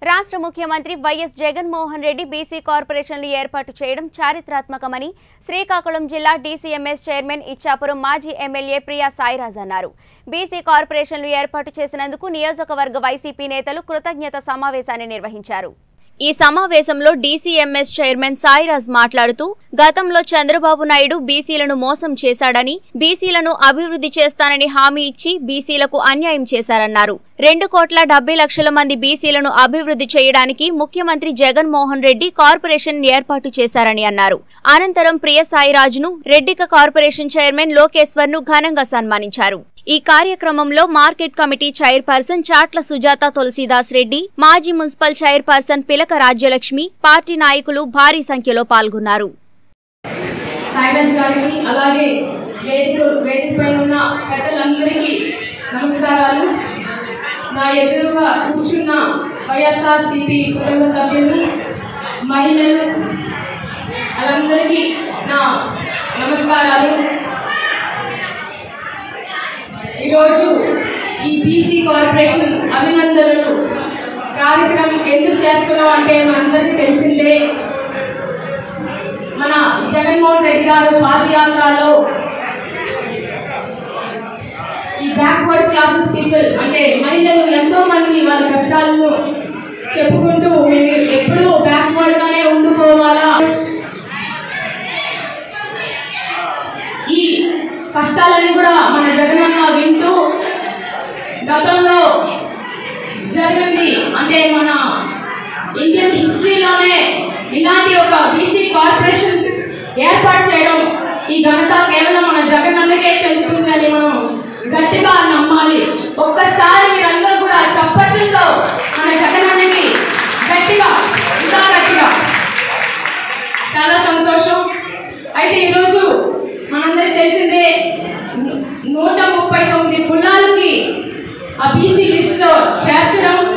రాష్ట్ర ముఖ్యమంత్రి YS Jaganmohan Reddy BC కార్పొరేషన్లు ఏర్పాటు చేయడం చారిత్రాత్మకమని శ్రీకాకుళం జిల్లా డీసీఎంఎస్ చైర్మన్ ఇచ్చాపురం మాజీ ఎమ్మెల్యే ప్రియా సాయిరాజ్ అన్నారు బీసీ కార్పొరేషన్లు ఏర్పాటు చేసినందుకు నియోజకవర్గ వైసీపీ నేతలు కృతజ్ఞత సమావేశాన్ని నిర్వహించారు ఈ సమావేశంలో డీసీఎంఎస్ చైర్మన్ సాయిరాజ్ మాట్లాడుతూ గతంలో చంద్రబాబు నాయుడు బీసీలను మోసం చేశాడని బీసీలను అభివృద్ధి చేస్తానని హామీ ఇచ్చి బీసీలకు అన్యాయం చేశారన్నారు రెండు కోట్ల డెబ్బై లక్షల మంది బీసీలను అభివృద్ధి చేయడానికి ముఖ్యమంత్రి జగన్మోహన్ రెడ్డి కార్పొరేషన్ ఏర్పాటు చేశారని అన్నారు అనంతరం ప్రియ సాయిరాజును రెడ్డిక కార్పొరేషన్ చైర్మన్ లోకేశ్వర్ ను ఘనంగా సన్మానించారు ఈ కార్యక్రమంలో market committee chairperson Chatla Sujatha Tulsidas Reddy మాజీ మున్సిపల్ చైర్పర్సన్ పిలక రాజ్యలక్ష్మి పార్టీ నాయకులు భారీ సంఖ్యలో పాల్గొన్నారు సాయిరాజ్ గారికి అలాగే వేదిక వేదికపై ఉన్న పెద్దలందరికీ నమస్కారాలు నా ఎదురుగా కూర్చున్న వైఎస్ఆర్ సిపి కుటుంబ సభ్యులు మహిళలు వాళ్ళందరికీ నా నమస్కారాలు ఈరోజు ఈ బీసీ కార్పొరేషన్ అభినందనలు కార్యక్రమం ఎందుకు చేస్తున్నాం అంటే మనందరికీ తెలిసిందే మన జగన్మోహన్ రెడ్డి గారు పాదయాత్రలో ఈ బ్యాక్వర్డ్ క్లాసెస్ పీపుల్ అంటే మహిళలు ఎంతో మంది వాళ్ళ కష్టాలను చెప్పుకుంటూ మేము ఎప్పుడూ బ్యాక్వర్డ్ గానే ఉండిపోవాలా ఈ కష్టాలని కూడా మన జగనన్న వింటూ గతంలో జరిగింది అంటే మన ఇండియన్ హిస్టరీలోనే ఇలాంటి ఒక బీసీ కార్పొరేషన్స్ ఏర్పాటు చేయడం ఈ ఘనత కేవలం మన జగనన్నకే చెందుతుందని మనం గట్టిగా నమ్మాలి ఒక్కసారి మీరందరూ కూడా చప్పట్లతో మన జగనన్నకి గట్టిగా ఇంకా గట్టిగా చాలా సంతోషం అయితే ఈరోజు మనందరికి తెలిసిందే ను- నూట ముప్పై తొమ్మిది కులాలకి ఆ బీసీ లిస్ట్లో చేర్చడం